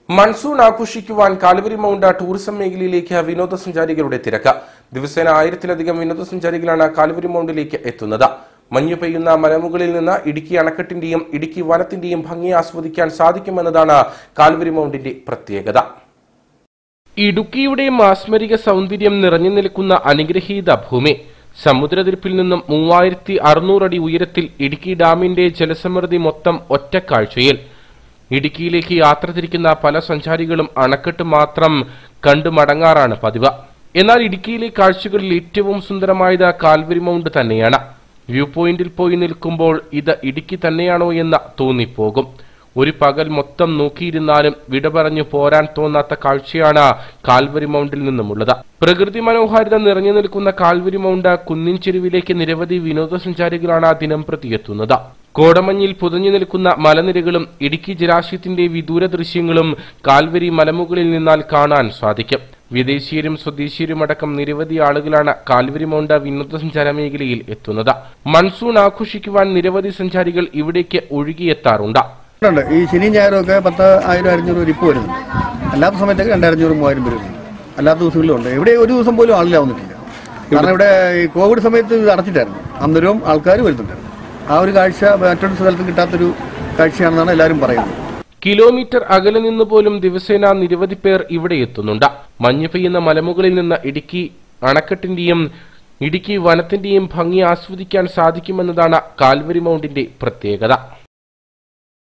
monsoon ആഘോഷിക്കുവാൻ Kalvari mount tourism മേഖലയിലേക്ക് വിനോദസഞ്ചാരികളുടെ തിരക്ക് ദിവസേന ആയിരത്തിലധികം വിനോദസഞ്ചാരികളാണ് കാൽവരി മൗണ്ടിലേക്ക് എത്തുന്നത് മഞ്ഞു പെയ്യുന്ന മലമുകളിൽ നിന്ന് ഇടുക്കി അണക്കെട്ടിന്റെയും ഇടുക്കി വനത്തിന്റെയും ഭംഗി ആസ്വദിക്കാൻ സാധിക്കുമെന്നതാണ് കാൽവരി മൗണ്ടിന്റെ പ്രത്യേകത ഇടുക്കിയുടെ മാസ്മരിക സൗന്ദര്യം നിറഞ്ഞു നിൽക്കുന്ന അനുഗ്രഹീത ഭൂമി സമുദ്രനിരപ്പിൽ നിന്നും മൂവായിരത്തി അറുന്നൂറടി ഉയരത്തിൽ ഇടുക്കി ഡാമിന്റെ ജലസമൃദ്ധി മൊത്തം ഒറ്റക്കാഴ്ചയിൽ ഇടുക്കിയിലേക്ക് യാത്ര തിരിക്കുന്ന പല സഞ്ചാരികളും അണക്കെട്ട് മാത്രം കണ്ടു മടങ്ങാറാണ് പതിവ് എന്നാൽ ഇടുക്കിയിലെ കാഴ്ചകളിൽ ഏറ്റവും സുന്ദരമായത് കാൽവരി മൗണ്ട് തന്നെയാണ് വ്യൂ പോയിന്റിൽ പോയി നിൽക്കുമ്പോൾ ഇത് ഇടുക്കി തന്നെയാണോ എന്ന് തോന്നിപ്പോകും ഒരു പകൽ മൊത്തം നോക്കിയിരുന്നാലും വിട പറഞ്ഞു പോരാൻ തോന്നാത്ത കാഴ്ചയാണ് കാൽവരി മൗണ്ടിൽ നിന്നുമുള്ളത് പ്രകൃതി മനോഹാരിത നിറഞ്ഞു നിൽക്കുന്ന കാൽവരി മൗണ്ട് കുന്നിൻ ചെരുവിലേക്ക് നിരവധി വിനോദസഞ്ചാരികളാണ് ദിനം പ്രതി എത്തുന്നത് കോടമഞ്ഞിൽ പുതഞ്ഞു നിൽക്കുന്ന മലനിരകളും ഇടുക്കി ജലാശയത്തിന്റെ വിദൂര ദൃശ്യങ്ങളും കാൽവരി മലമുകളിൽ നിന്നാൽ കാണാൻ സാധിക്കും വിദേശീയരും സ്വദേശീയരും അടക്കം നിരവധി ആളുകളാണ് കാൽവരി മൗണ്ട് വിനോദസഞ്ചാര മേഖലയിൽ എത്തുന്നത് മൺസൂൺ ആഘോഷിക്കുവാൻ നിരവധി സഞ്ചാരികൾ ഇവിടേക്ക് ഒഴുകിയെത്താറുണ്ട് ഉണ്ട് ഈ ശനി ഞായറും ഒക്കെ പത്ത് ആയിരം അഞ്ഞൂറ് രൂപ ഇപ്പോൾ വരുന്നുണ്ട് അല്ലാത്ത സമയത്തൊക്കെ രണ്ടായിരഞ്ഞൂറ് മൂവായിരം പേര് വരുന്നുണ്ട് അല്ലാത്ത ദിവസങ്ങളിലും ഉണ്ട് ഇവിടെ ഒരു ദിവസം പോലും ആളില്ല വന്നിട്ടില്ല കാരണം ഇവിടെ ഈ കോവിഡ് സമയത്ത് ഇത് അടച്ചിട്ടായിരുന്നു അന്നേരവും ആൾക്കാർ വരുന്നുണ്ടായിരുന്നു ആ ഒരു കാഴ്ച മറ്റൊരു സ്ഥലത്തും കിട്ടാത്തൊരു കാഴ്ചയാണെന്നാണ് എല്ലാവരും പറയുന്നത് കിലോമീറ്റർ അകലെ നിന്ന് പോലും ദിവസേന നിരവധി പേർ ഇവിടെ എത്തുന്നുണ്ട് മഞ്ഞ് പെയ്യുന്ന മലമുകളിൽ നിന്ന് ഇടുക്കി അണക്കെട്ടിന്റെയും ഇടുക്കി വനത്തിന്റെയും ഭംഗി ആസ്വദിക്കാൻ സാധിക്കുമെന്നതാണ് കാൽവരി മൗണ്ടിന്റെ പ്രത്യേകത